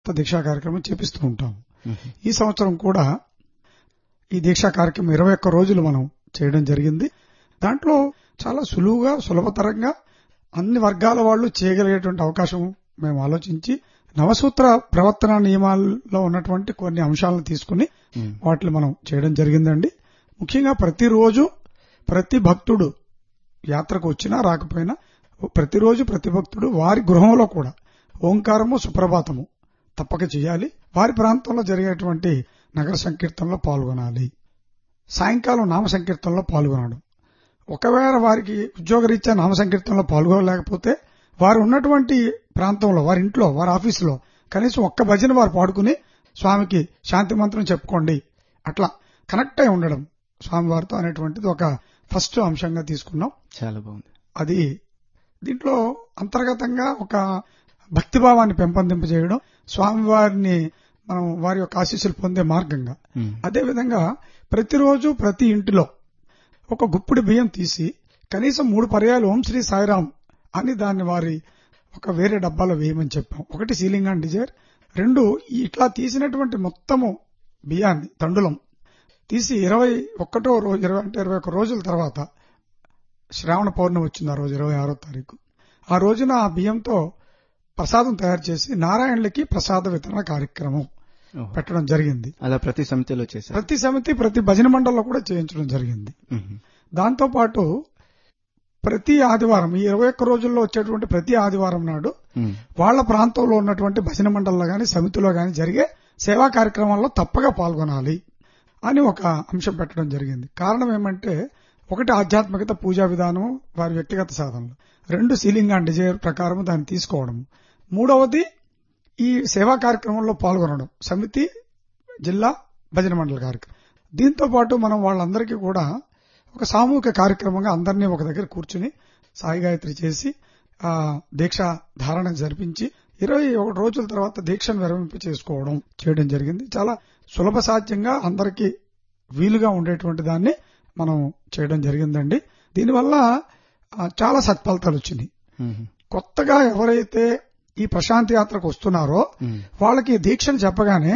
దీక్షా కార్యక్రమం చేపిస్తూ ఉంటాం ఈ సంవత్సరం కూడా ఈ దీక్షా కార్యక్రమం ఇరవై ఒక్క రోజులు మనం చేయడం జరిగింది దాంట్లో చాలా సులువుగా సులభతరంగా అన్ని వర్గాల వాళ్ళు చేయగలిగేటువంటి అవకాశం మేము ఆలోచించి నవసూత్ర ప్రవర్తన నియమాల్లో ఉన్నటువంటి కొన్ని అంశాలను తీసుకుని వాటిని మనం చేయడం జరిగిందండి ముఖ్యంగా ప్రతిరోజు ప్రతి భక్తుడు యాత్రకు వచ్చినా రాకపోయినా ప్రతిరోజు ప్రతి భక్తుడు వారి గృహంలో కూడా ఓంకారము సుప్రభాతము తప్పక చేయాలి వారి ప్రాంతంలో జరిగేటువంటి నగర సంకీర్తనలో పాల్గొనాలి సాయంకాలం నామ సంకీర్తనలో పాల్గొనడం ఒకవేళ వారికి ఉద్యోగరీత్యా నామ సంకీర్తనలో పాల్గొనలేకపోతే వారు ఉన్నటువంటి ప్రాంతంలో వారి ఇంట్లో వారి ఆఫీసులో కనీసం ఒక్క భజన వారు పాడుకుని స్వామికి శాంతి మంత్రం చెప్పుకోండి అట్లా కనెక్ట్ అయి ఉండడం స్వామివారితో అనేటువంటిది ఒక ఫస్ట్ అంశంగా తీసుకున్నాం చాలా బాగుంది అది దీంట్లో అంతర్గతంగా ఒక భక్తిభావాన్ని పెంపొందింపజేయడం స్వామివారిని మనం వారి యొక్క ఆశీస్సులు పొందే మార్గంగా అదేవిధంగా ప్రతిరోజు ప్రతి ఇంటిలో ఒక గుప్పిడి బియ్యం తీసి కనీసం మూడు పర్యాలు ఓం శ్రీ సాయిరాం అని దాన్ని వారి ఒక వేరే డబ్బాలో వేయమని చెప్పాం ఒకటి సీలింగ్ అండ్ డిజైర్ రెండు ఇట్లా తీసినటువంటి మొత్తము బియ్యాన్ని తండులం తీసి ఇరవై ఒక్కటో రోజు ఇరవై అంటే ఇరవై ఒక్క రోజుల తర్వాత శ్రావణ పౌర్ణమి వచ్చింది ఆ రోజు ఇరవై ఆరో తారీఖు ఆ రోజున ఆ బియ్యంతో ప్రసాదం తయారు చేసి నారాయణులకి ప్రసాద వితరణ కార్యక్రమం పెట్టడం జరిగింది అలా ప్రతి సమితిలో చేశారు ప్రతి సమితి ప్రతి భజన మండలిలో కూడా చేయించడం జరిగింది దాంతో పాటు ప్రతి ఆదివారం ఈ ఇరవై ఒక్క రోజుల్లో వచ్చేటువంటి ప్రతి ఆదివారం నాడు వాళ్ల ప్రాంతంలో ఉన్నటువంటి భజన మండలిలో గాని సమితిలో గాని జరిగే సేవా కార్యక్రమాల్లో తప్పగా పాల్గొనాలి అని ఒక అంశం పెట్టడం జరిగింది కారణం ఏమంటే ఒకటి ఆధ్యాత్మికత పూజా విధానం వారి వ్యక్తిగత సాధనలు రెండు సీలింగ్ అండ్ డిజైర్ ప్రకారం దాన్ని తీసుకోవడం మూడవది ఈ సేవా కార్యక్రమంలో పాల్గొనడం సమితి జిల్లా భజన మండలి కార్యక్రమం దీంతో పాటు మనం వాళ్ళందరికీ కూడా ఒక సామూహిక కార్యక్రమంగా అందరినీ ఒక దగ్గర కూర్చుని సాయి గాయత్రి చేసి ఆ దీక్ష ధారణ జరిపించి ఇరవై ఒకటి రోజుల తర్వాత దీక్షను విరమింప చేసుకోవడం చేయడం జరిగింది చాలా సులభ సాధ్యంగా అందరికీ వీలుగా ఉండేటువంటి దాన్ని మనం చేయడం జరిగిందండి దీనివల్ల చాలా సత్ఫలితాలు వచ్చినాయి కొత్తగా ఎవరైతే ఈ ప్రశాంతి యాత్రకు వస్తున్నారో వాళ్ళకి దీక్షను చెప్పగానే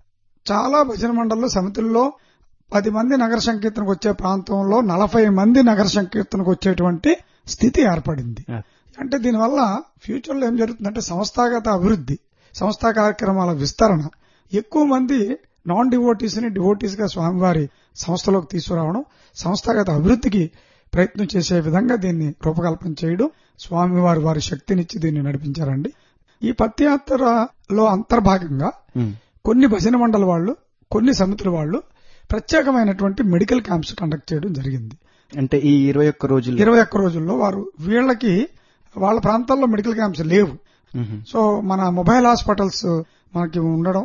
చాలా భజన మండల్లో సమితుల్లో పది మంది నగర సంకీర్తనకు వచ్చే ప్రాంతంలో నలభై మంది నగర సంకీర్తనకు వచ్చేటువంటి స్థితి ఏర్పడింది అంటే దీనివల్ల ఫ్యూచర్ లో ఏం జరుగుతుందంటే సంస్థాగత అభివృద్ధి సంస్థా కార్యక్రమాల విస్తరణ ఎక్కువ మంది నాన్ డివోటీస్ ని డివోటీస్ గా స్వామివారి సంస్థలోకి తీసుకురావడం సంస్థాగత అభివృద్ధికి ప్రయత్నం చేసే విధంగా దీన్ని రూపకల్పన చేయడం స్వామివారి వారి శక్తినిచ్చి దీన్ని నడిపించారండి ఈ పత్యాత్రలో అంతర్భాగంగా కొన్ని భజన మండల వాళ్ళు కొన్ని సమితుల వాళ్ళు ప్రత్యేకమైనటువంటి మెడికల్ క్యాంప్స్ కండక్ట్ చేయడం జరిగింది అంటే ఈ ఇరవై ఒక్క రోజులు ఇరవై ఒక్క రోజుల్లో వారు వీళ్ళకి వాళ్ళ ప్రాంతాల్లో మెడికల్ క్యాంప్స్ లేవు సో మన మొబైల్ హాస్పిటల్స్ మనకి ఉండడం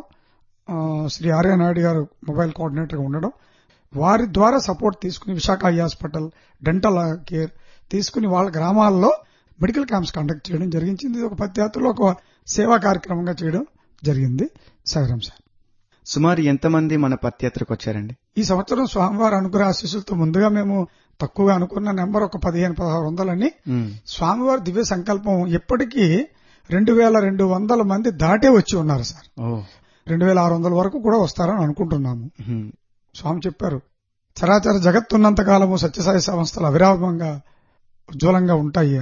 శ్రీ ఆర్య నాయుడు గారు మొబైల్ కోఆర్డినేటర్ గా ఉండడం వారి ద్వారా సపోర్ట్ తీసుకుని Visakha eye hospital dental care తీసుకుని వాళ్ళ గ్రామాల్లో మెడికల్ క్యాంప్స్ కండక్ట్ చేయడం జరిగింది ఇది ఒక పత్యాత్రలో ఒక సేవా కార్యక్రమంగా చేయడం జరిగింది సాగరం సార్ సుమారు ఎంతమంది మన పత్యాత్రకు వచ్చారండి ఈ సంవత్సరం స్వామివారి అనుగ్రహ ఆశీస్సులతో ముందుగా మేము తక్కువగా అనుకున్న నెంబర్ ఒక పదిహేను పదహారు వందలని స్వామివారి దివ్య సంకల్పం ఇప్పటికీ రెండు వేల రెండు వందల మంది దాటే వచ్చి ఉన్నారు సార్ రెండు వేల ఆరు వందల వరకు కూడా వస్తారని అనుకుంటున్నాము స్వామి చెప్పారు చరాచర జగత్తున్నంత కాలము సత్యసాయి సంస్థలు అవిరామంగా ఉజ్వలంగా ఉంటాయి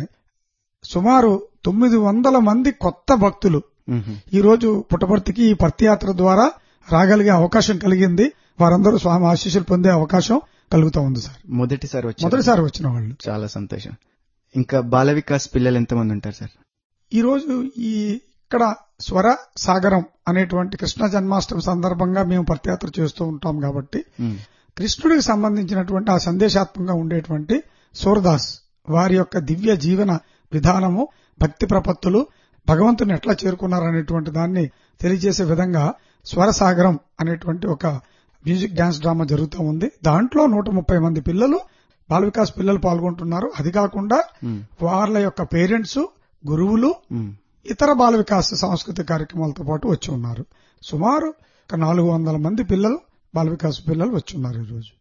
సుమారు తొమ్మిది వందల మంది కొత్త భక్తులు ఈ రోజు పుట్టపర్తికి ఈ పత్యాత్ర ద్వారా రాగలిగే అవకాశం కలిగింది వారందరూ స్వామి ఆశీస్సులు పొందే అవకాశం కలుగుతా ఉంది సార్ మొదటిసారి వచ్చి మొదటిసారి వచ్చిన వాళ్ళు చాలా సంతోషం ఇంకా బాల వికాస్ పిల్లలు ఎంతమంది ఉంటారు సార్ ఈ రోజు ఈ ఇక్కడ స్వర సాగరం అనేటువంటి కృష్ణ జన్మాష్టమి సందర్భంగా మేము పత్యాత్ర చేస్తూ ఉంటాం కాబట్టి కృష్ణుడికి సంబంధించినటువంటి ఆ సందేశాత్మకంగా ఉండేటువంటి సూరదాస్ వారి యొక్క దివ్య జీవన విధానము భక్తి ప్రపత్తులు భగవంతుని ఎట్లా చేరుకున్నారనేటువంటి దాన్ని తెలియజేసే విధంగా స్వరసాగరం అనేటువంటి ఒక మ్యూజిక్ డాన్స్ డ్రామా జరుగుతూ ఉంది దాంట్లో నూట ముప్పై మంది పిల్లలు బాల వికాస్ పిల్లలు పాల్గొంటున్నారు అది కాకుండా వాళ్ళ యొక్క పేరెంట్స్ గురువులు ఇతర బాల వికాస్ సాంస్కృతిక కార్యక్రమాలతో పాటు వచ్చి ఉన్నారు సుమారు ఒక నాలుగు వందల మంది పిల్లలు బాల వికాస్ పిల్లలు వచ్చి ఉన్నారు ఈరోజు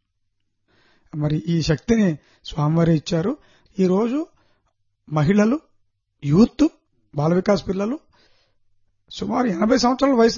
మరి ఈ శక్తిని స్వామివారి ఇచ్చారు ఈరోజు మహిళలు యూత్ బాల వికాస్ పిల్లలు సుమారు ఎనభై సంవత్సరాల వయసు